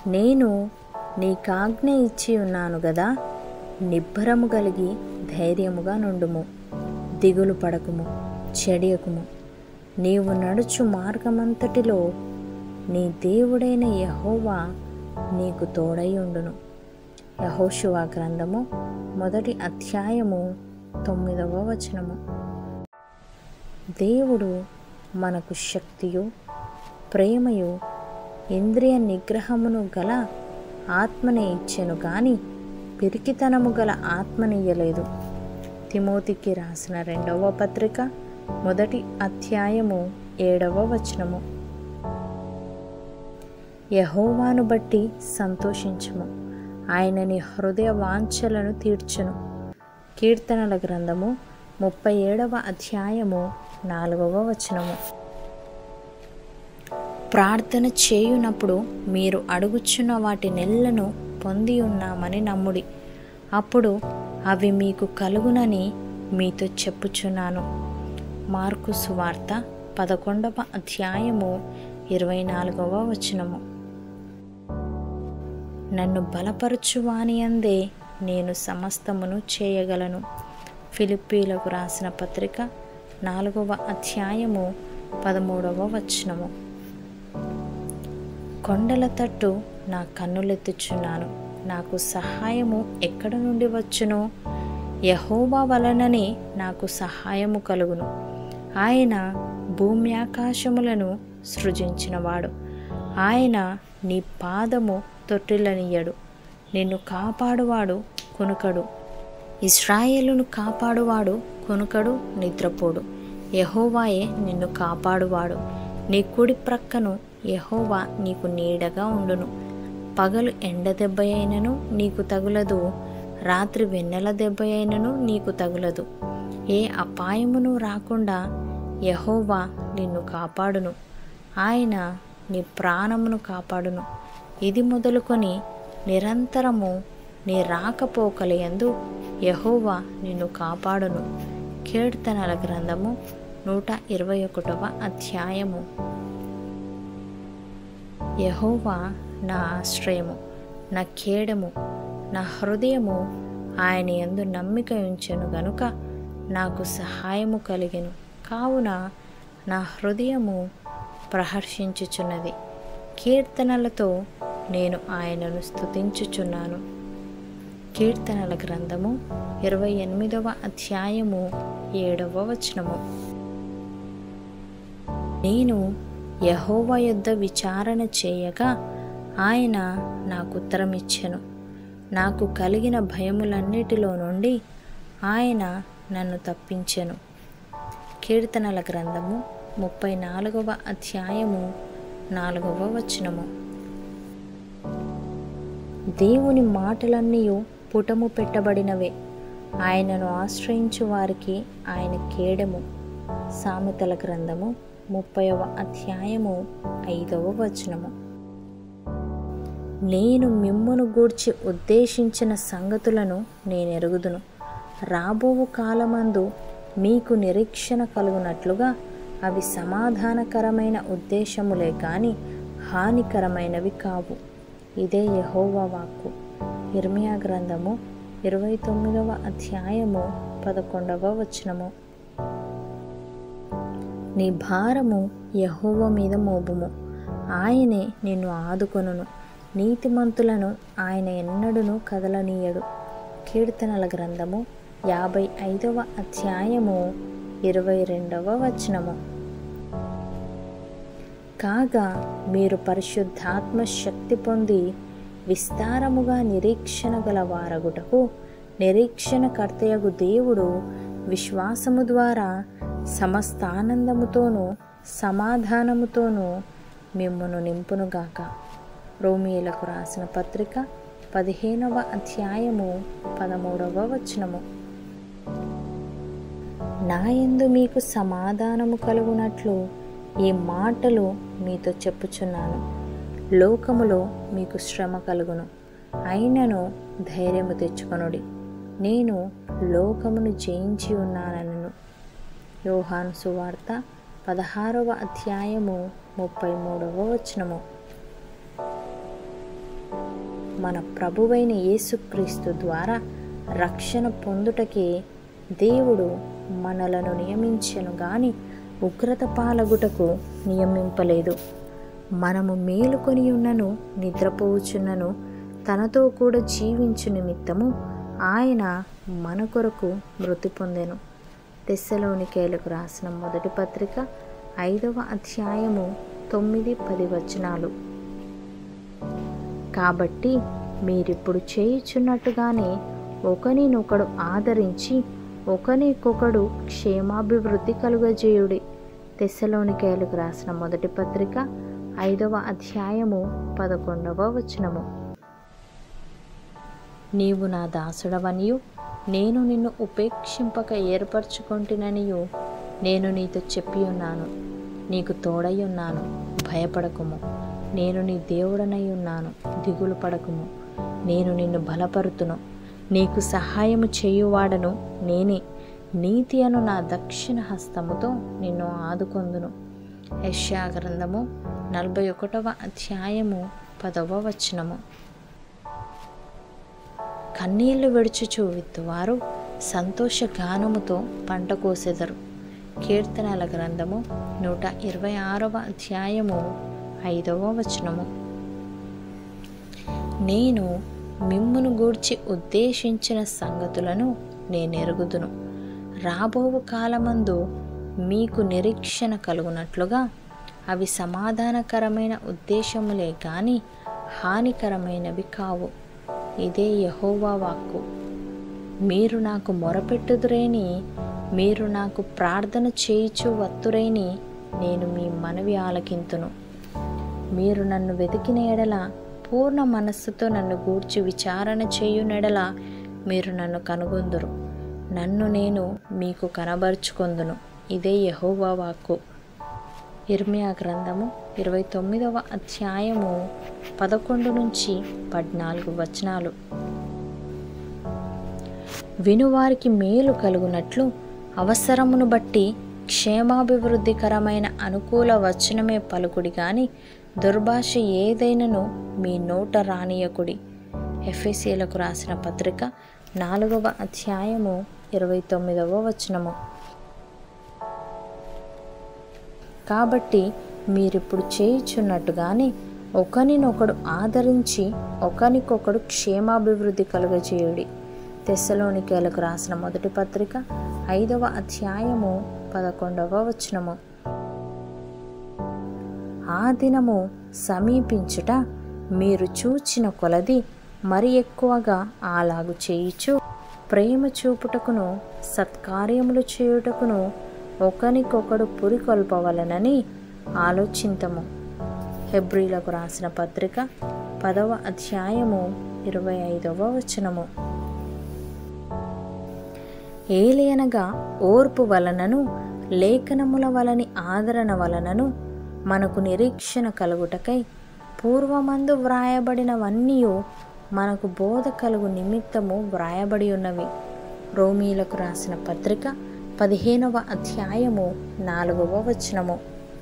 నేను నీకాజ్ఞ ఇచ్చి ఉన్నాను గదా నిబ్బరము కలిగి ధైర్యముగా నుండుము దిగులు పడకుము చెడియకుము నీవు నడుచు మార్గమంతటిలో నీ దేవుడైన యహోవా నీకు తోడై ఉండును యహోశువా గ్రంథము మొదటి అధ్యాయము తొమ్మిదవ వచనము దేవుడు మనకు శక్తియు ప్రేమయు ఇంద్రియ నిగ్రహమును గల ఆత్మని ఇచ్చెను గాని పిరికితనము గల ఆత్మనియ్యలేదు తిమోతికి రాసిన రెండవ పత్రిక మొదటి అధ్యాయము ఏడవ వచనము యహోవాను బట్టి సంతోషించుము ఆయన నీ హృదయ వాంఛలను తీర్చును కీర్తనల గ్రంథము ముప్పై ఏడవ అధ్యాయము నాలుగవ వచనము ప్రార్థన చేయునప్పుడు మీరు అడుగుచున్న వాటి నెల్లను పొంది ఉన్నామని నమ్ముడి అప్పుడు అవి మీకు కలుగునని మీతో చెప్పుచున్నాను మార్కు సువార్త పదకొండవ అధ్యాయము ఇరవై నాలుగవ వచనము నన్ను బలపరచువాని అందే నేను సమస్తమును చేయగలను ఫిలిప్పీలకు రాసిన పత్రిక నాలుగవ అధ్యాయము పదమూడవ వచనము కొండల తట్టు నా కన్నులెత్తుచున్నాను నాకు సహాయము ఎక్కడ నుండి వచ్చునో యహోవా వలననే నాకు సహాయము కలుగును ఆయన భూమి ఆకాశములను సృజించినవాడు ఆయన నీ పాదము తొట్టిల్లనియ్యడు నిన్ను కాపాడువాడు కొనుకడు ఇస్రాయేలును కాపాడువాడు కొనుకడు నిద్రపోడు యహోవాయే నిన్ను కాపాడువాడు నీ కుడి ప్రక్కను యహోవా నీకు నీడగా ఉండును పగలు ఎండ దెబ్బ అయినను నీకు తగులదు రాత్రి వెన్నెల దెబ్బ అయినను నీకు తగులదు ఏ అపాయమును రాకుండా యహోవా నిన్ను కాపాడును ఆయన నీ ప్రాణమును కాపాడును ఇది మొదలుకొని నిరంతరము నీ రాకపోకలయందు యహోవా నిన్ను కాపాడును కీర్తనల గ్రంథము నూట ఇరవై ఒకటవ అధ్యాయము యహోవా నా ఆశ్రయము నా కేడము నా హృదయము ఆయన యందు నమ్మిక ఉంచెను గనుక నాకు సహాయము కలిగెను కావున నా హృదయము ప్రహర్షించుచున్నది కీర్తనలతో నేను ఆయనను స్తుతించుచున్నాను కీర్తనల గ్రంథము ఇరవై ఎనిమిదవ అధ్యాయము ఏడవ వచనము నేను యహోవా యొద్ద విచారణ చేయగా ఆయన నాకు ఉత్తరం ఇచ్చెను నాకు కలిగిన భయములన్నిటిలో నుండి ఆయన నన్ను తప్పించెను కీర్తనల గ్రంథము ముప్పై నాలుగవ అధ్యాయము నాలుగవ వచనము దేవుని మాటలన్నీ పుటము పెట్టబడినవే ఆయనను ఆశ్రయించు వారికి ఆయన కేడము సామెతల గ్రంథము ముప్పైవ అధ్యాయము ఐదవ వచనము నేను మిమ్మును గూర్చి ఉద్దేశించిన సంగతులను నేనెరుగుదును రాబోవు కాలమందు మీకు నిరీక్షణ కలుగునట్లుగా అవి సమాధానకరమైన ఉద్దేశములే కాని హానికరమైనవి కావు ఇదే యహోవా వాక్కు ఇర్మియా గ్రంథము ఇరవై తొమ్మిదవ అధ్యాయము పదకొండవ వచనము నీ భారము యహోవ మీద మోపుము ఆయనే నిన్ను ఆదుకొనును నీతిమంతులను ఆయన ఎన్నడును కదలనీయడు కీర్తనల గ్రంథము యాభై ఐదవ అధ్యాయము ఇరవై రెండవ వచనము కాగా మీరు పరిశుద్ధాత్మ శక్తి పొంది విస్తారముగా నిరీక్షణ గల వారగుటకు నిరీక్షణ కర్తయగు దేవుడు విశ్వాసము ద్వారా సమస్త ఆనందముతోనూ సమాధానముతోనూ మిమ్మును నింపునుగాక రోమియోలకు రాసిన పత్రిక పదిహేనవ అధ్యాయము పదమూడవ వచనము నాయందు మీకు సమాధానము కలుగునట్లు ఈ మాటలు మీతో చెప్పుచున్నాను లోకములో మీకు శ్రమ కలుగును అయినను ధైర్యము తెచ్చుకొనుడి నేను లోకమును జయించి ఉన్నానను యోహాను సువార్త పదహారవ అధ్యాయము ముప్పై మూడవ వచనము మన ప్రభువైన యేసుక్రీస్తు ద్వారా రక్షణ పొందుటకే దేవుడు మనలను నియమించను గాని ఉగ్రత పాలగుటకు నియమింపలేదు మనము మేలుకొని ఉన్నను నిద్రపోవుచున్నను తనతో కూడా జీవించు నిమిత్తము ఆయన మన కొరకు మృతి పొందెను తెస్సలోనికేలకు రాసిన మొదటి పత్రిక ఐదవ అధ్యాయము తొమ్మిది పది వచనాలు కాబట్టి మీరిప్పుడు చేయుచున్నట్టుగానే ఒకనినొకడు ఆదరించి ఒకనికొకడు క్షేమాభివృద్ధి కలుగజేయుడి తెస్సలోనికేలకు రాసిన మొదటి పత్రిక ఐదవ అధ్యాయము పదకొండవ వచనము నీవు నా దాసుడవనియు నేను నిన్ను ఉపేక్షింపక ఏర్పరచుకొంటిననియు నేను నీతో చెప్పి ఉన్నాను నీకు తోడై ఉన్నాను భయపడకుము నేను నీ దేవుడనై ఉన్నాను దిగులు పడకుము నేను నిన్ను బలపరుతును నీకు సహాయము చేయువాడను నేనే నీతి అను నా దక్షిణ హస్తముతో నిన్ను ఆదుకొందును యెషయా గ్రంథము నలభై ఒకటవ అధ్యాయము పదవ వచనము కన్నీళ్లు విడుచుచు విత్తువారు సంతోష గానముతో పంట కోసెదరు కీర్తనల గ్రంథము నూట ఇరవై ఆరవ అధ్యాయము ఐదవ వచనము నేను మిమ్మును గూర్చి ఉద్దేశించిన సంగతులను నేనెరుగుదును రాబోవు కాలమందు మీకు నిరీక్షణ కలుగునట్లుగా అవి సమాధానకరమైన ఉద్దేశములే గాని హానికరమైనవి కావు ఇదే యహోవా వాక్కు మీరు నాకు మొరపెట్టుదురేని మీరు నాకు ప్రార్థన చేయిచు వత్తురేని నేను మీ మనవి ఆలకింతును మీరు నన్ను వెతికిన ఎడల పూర్ణ మనస్సుతో నన్ను గూర్చి విచారణ చేయునెడల మీరు నన్ను కనుగొందురు నన్ను నేను మీకు కనబరుచుకొందును ఇదే యహోవా వాక్కు ఇర్మియా గ్రంథము ఇరవై తొమ్మిదవ అధ్యాయము పదకొండు నుంచి పద్నాలుగు వచనాలు వినువారికి మేలు కలుగునట్లు అవసరమును బట్టి క్షేమాభివృద్ధికరమైన అనుకూల వచనమే పలుకుడి గాని దుర్భాష ఏదైనను మీ నోట రానియకుడి ఎఫ్ఎసీలకు రాసిన పత్రిక నాలుగవ అధ్యాయము ఇరవై తొమ్మిదవ వచనము కాబట్టి మీరిప్పుడు చేయుచున్నట్టుగానే ఒకనినొకడు ఆదరించి ఒకనికొకడు క్షేమాభివృద్ధి కలుగజేయుడి తెస్సలోనికేలకు రాసిన మొదటి పత్రిక ఐదవ అధ్యాయము పదకొండవ వచనము ఆ దినము సమీపించుట మీరు చూచిన కొలది మరి ఎక్కువగా అలాగు చేయుచు ప్రేమ చూపుటకును సత్కార్యములు చేయుటకును ఒకనికొకడు పురికొల్పవలనని ఆలోచింతము హెబ్రిలకు రాసిన పత్రిక పదవ అధ్యాయము ఇరవై ఐదవ వచనము ఏలియనగా ఓర్పు వలనను లేఖనముల వలని ఆదరణ వలనను మనకు నిరీక్షణ కలుగుటకై పూర్వమందు వ్రాయబడినవన్నీ మనకు బోధ కలుగు నిమిత్తము వ్రాయబడి ఉన్నవి రోమీలకు రాసిన పత్రిక పదిహేనవ అధ్యాయము నాలుగవ వచనము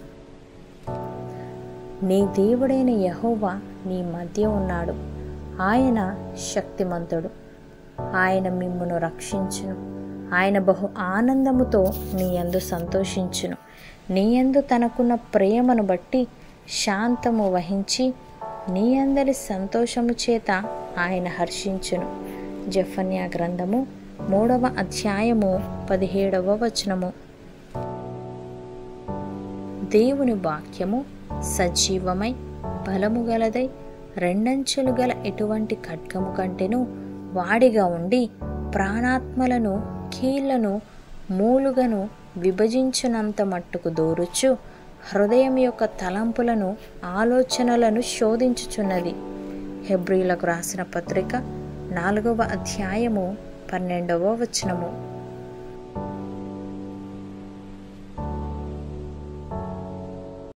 నీ దేవుడైన యహోవా నీ మధ్య ఉన్నాడు ఆయన శక్తిమంతుడు ఆయన మిమ్మును రక్షించును ఆయన బహు ఆనందముతో నీ యందు సంతోషించును నీ యందు తనకున్న ప్రేమను బట్టి శాంతము వహించి నీ అందరి సంతోషము చేత ఆయన హర్షించును జఫన్యా గ్రంథము మూడవ అధ్యాయము పదిహేడవ వచనము దేవుని వాక్యము సజీవమై బలము గలదై రెండంచెలు గల ఎటువంటి ఖడ్గము కంటెను వాడిగా ఉండి ప్రాణాత్మలను కీళ్లను మూలుగను విభజించునంత మట్టుకు దూరుచు హృదయం యొక్క తలంపులను ఆలోచనలను శోధించుచున్నది హెబ్రిలకు రాసిన పత్రిక నాలుగవ అధ్యాయము పన్నెండవ వచనము